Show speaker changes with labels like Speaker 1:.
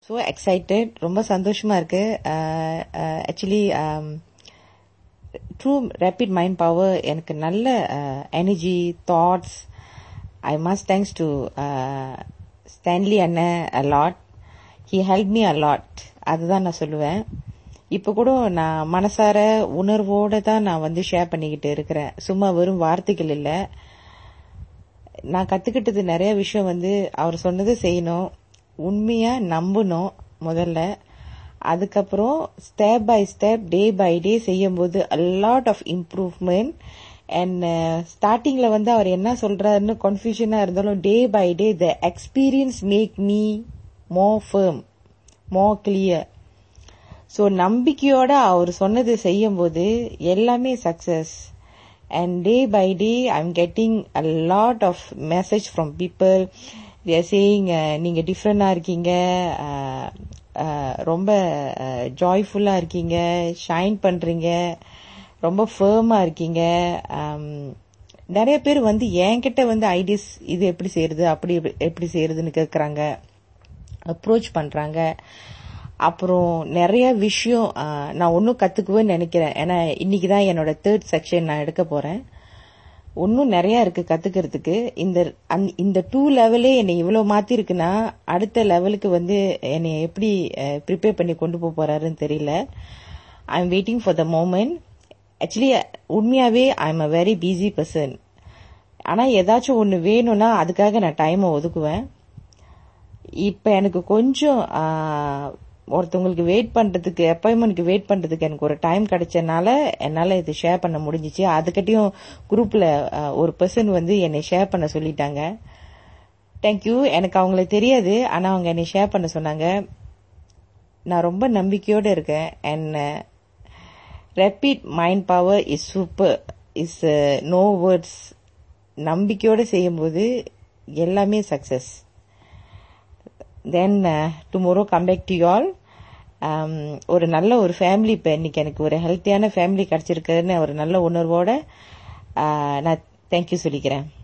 Speaker 1: so excited ரொம்ப சந்தோஷமா இருக்கு actually true rapid mind power எனக்கு நல்ல energy thoughts I must thanks to Stanley அண்ணன் a lot he help me a lot அதுதான் நான் சொல்லுவேன் இப்ப கூட நான் மனசார உணர்வோட தான் நான் வந்து ஷேர் பண்ணிக்கிட்டு இருக்கிறேன் சும்மா வெறும் வார்த்தைகள் இல்ல நான் கத்துக்கிட்டது நிறைய விஷயம் வந்து அவர் சொன்னது செய்யணும் உண்மையா நம்பணும் முதல்ல அதுக்கப்புறம் step by step day by day செய்யும்போது லாட் ஆஃப் இம்ப்ரூவ்மெண்ட் அண்ட் ஸ்டார்டிங்ல வந்து அவர் என்ன சொல்றாருன்னு கன்ஃபியூஷனா இருந்தாலும் day by day the experience make me more fame more clear so நம்பிக்கையோட அவர் சொன்னது செய்யும்போது எல்லாமே success and day by day I'm getting a lot of message from people saying நீங்க டிஃப்ரெண்டா இருக்கீங்க ரொம்ப ஜாய்ஃபுல்லா இருக்கீங்க ஷைன் பண்றீங்க ரொம்ப ஃபேமா இருக்கீங்க நிறைய பேர் வந்து என்கிட்ட வந்து ஐடியாஸ் இது எப்படி செய்யறது அப்படி எப்படி செய்யறதுன்னு கேக்குறாங்க அப்ரோச் பண்றாங்க அப்புறம் நிறைய விஷயம் நான் ஒன்னும் கத்துக்குவேன்னு நினைக்கிறேன் ஏன்னா இன்னைக்கு தான் என்னோட தேர்ட் செக்ஷன் நான் எடுக்க போறேன் இன்னும் நிறைய இருக்கு கத்துக்கிறதுக்கு இந்த இந்த டூ லெவலே என்னை இவ்வளவு மாத்தி இருக்குன்னா அடுத்த லெவலுக்கு வந்து என்னை எப்படி ப்ரிப்பேர் பண்ணி கொண்டு போக போறாருன்னு தெரியல I am waiting for the moment actually உண்மையாவே I am a very busy person ஆனா ஏதாச்சும் ஒன்னு வேணும்னா அதுக்காக நான் டைமை ஒதுக்குவேன் இப்ப எனக்கு கொஞ்சம் ஒருத்தவங்களுக்கு வெயிட் பண்றதுக்கு அப்பாயின்மெண்ட்க்கு வெயிட் பண்றதுக்கு எனக்கு ஒரு டைம் கிடைச்சனால என்னால இது ஷேர் பண்ண முடிஞ்சிச்சு அதுக்கிட்டையும் குரூப்ல ஒரு பர்சன் வந்து என்னை ஷேர் பண்ண சொல்லிட்டாங்க தேங்க்யூ எனக்கு அவங்கள தெரியாது ஆனா அவங்க என்னை ஷேர் பண்ண சொன்னாங்க நான் ரொம்ப நம்பிக்கையோட இருக்கேன் and repeat mind power is super is no words நம்பிக்கையோட செய்யும்போது எல்லாமே success then tomorrow come back to all ஒரு நல்ல ஒரு ஃபேமிலி இப்போ இன்னைக்கு எனக்கு ஒரு ஹெல்த்தியான ஃபேமிலி கிடைச்சிருக்குன்னு ஒரு நல்ல உணர்வோட நான் தேங்க்யூ சொல்லிக்கிறேன்